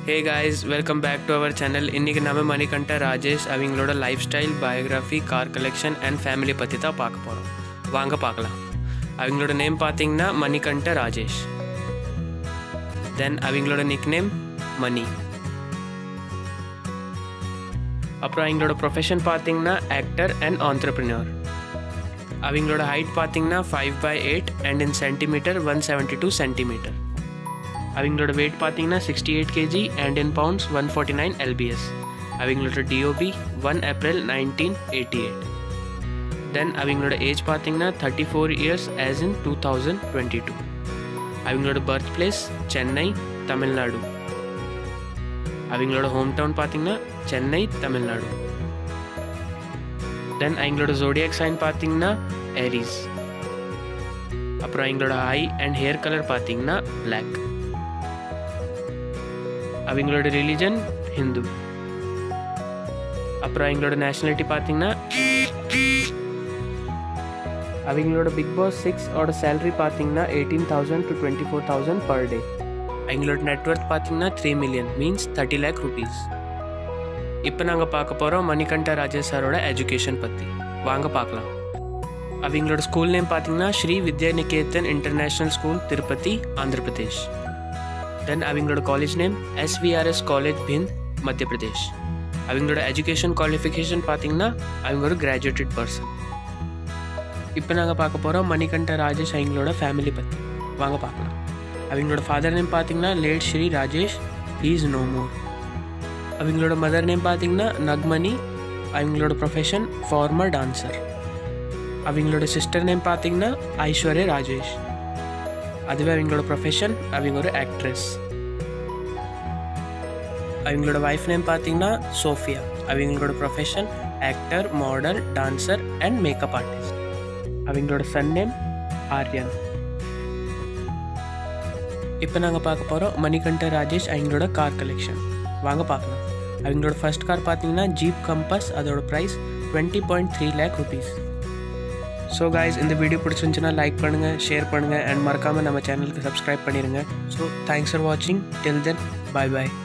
hey guys welcome back to our channel இன்றைக்கி நம்ம மணிகண்ட ராஜேஷ் அவங்களோட lifestyle biography car collection and family பற்றி தான் பார்க்க போகிறோம் வாங்க பார்க்கலாம் அவங்களோட நேம் பார்த்தீங்கன்னா மணிகண்ட ராஜேஷ் தென் அவங்களோட நிக் நேம் மணி அப்புறம் அவங்களோட ப்ரொஃபஷன் பார்த்தீங்கன்னா ஆக்டர் அண்ட் ஆண்டர்பிரினர் அவங்களோட ஹைட் பார்த்தீங்கன்னா five by eight and in centimeter one seventy two centimeter அவங்களோட வெயிட் பார்த்தீங்கன்னா sixty eight kg and in pounds one forty nine LBS அவங்களோட DOB one April nineteen eighty eight then அவங்களோட age பார்த்தீங்கன்னா thirty four years as in two thousand twenty two அவங்களோட birth place Chennai Tamil Nadu அவங்களோட home down பார்த்தீங்கன்னா சென்னை தமிழ்நாடு தென் அவங்களோட zodiac sign பார்த்தீங்கன்னா Aries அப்புறம் அவங்களோட ஐ அண்ட் ஹேர் கலர் பார்த்தீங்கன்னா பிளாக் அவங்களோட ரிலிஜன் ஹிந்து அப்புறம் அவங்களோட நேஷனாலிட்டி பார்த்தீங்கன்னா அவங்களோட பிக் பாஸ் சிக்ஸ் ஓட சேலரி பார்த்தீங்கன்னா eighteen thousand to twenty four thousand per day அவங்களோட நெட்ஒர்க் பார்த்தீங்கன்னா three million means thirty lakh rupees இப்போ நாங்கள் பார்க்க போகிறோம் மணிகண்ட ராஜேஷ் சாரோட எஜுகேஷன் பற்றி வாங்க பார்க்கலாம் அவங்களோட ஸ்கூல் நேம் பார்த்தீங்கன்னா Sri Vidya Niketan international school Tirupati Andhra Pradesh then அவங்களோட college name SVRS college Bhind Madhya Pradesh அவங்களோட எஜுகேஷன் குவாலிஃபிகேஷன் பார்த்தீங்கன்னா அவங்க ஒரு கிராஜுவேட்டட் பர்சன் இப்போ நாங்கள் பார்க்க போகிறோம் மணிகண்ட ராஜேஷ் அவங்களோட ஃபேமிலி பற்றி வாங்க பார்க்கலாம் அவங்களோட ஃபாதர் நேம் பார்த்தீங்கன்னா late Shri Rajesh is no more அவங்களோட மதர் நேம் பார்த்தீங்கன்னா நக்மணி அவங்களோட ப்ரொஃபஷன் ஃபார்மர் டான்சர் அவங்களோட சிஸ்டர் நேம் பார்த்தீங்கன்னா ஐஸ்வர்யா ராஜேஷ் அதுவே அவங்களோட ப்ரொஃபஷன் அவங்க ஒரு ஆக்ட்ரஸ் அவங்களோட ஒய்ஃப் நேம் பார்த்தீங்கன்னா சோஃபியா அவங்களோட profession actor model dancer and makeup artist அவங்களோட சன் நேம் ஆர்யன் இப்போ நாங்கள் பார்க்க போகிறோம் மணிகண்ட ராஜேஷ் அவங்களோட கார் கலெக்ஷன் வாங்க பார்க்கலாம் அவங்களோட ஃபர்ஸ்ட் கார் பார்த்தீங்கன்னா ஜீப் கம்பஸ் அதோட price twenty point three lakh rupees so guys இந்த வீடியோ பிடிச்சிருந்துச்சுன்னா லைக் பண்ணுங்கள் ஷேர் பண்ணுங்கள் அண்ட் மறக்காமல் நம்ம சேனலுக்கு சப்ஸ்கிரைப் பண்ணிடுங்க ஸோ தேங்க்ஸ் ஃபார் வாட்சிங் டில் தென் பாய் பாய்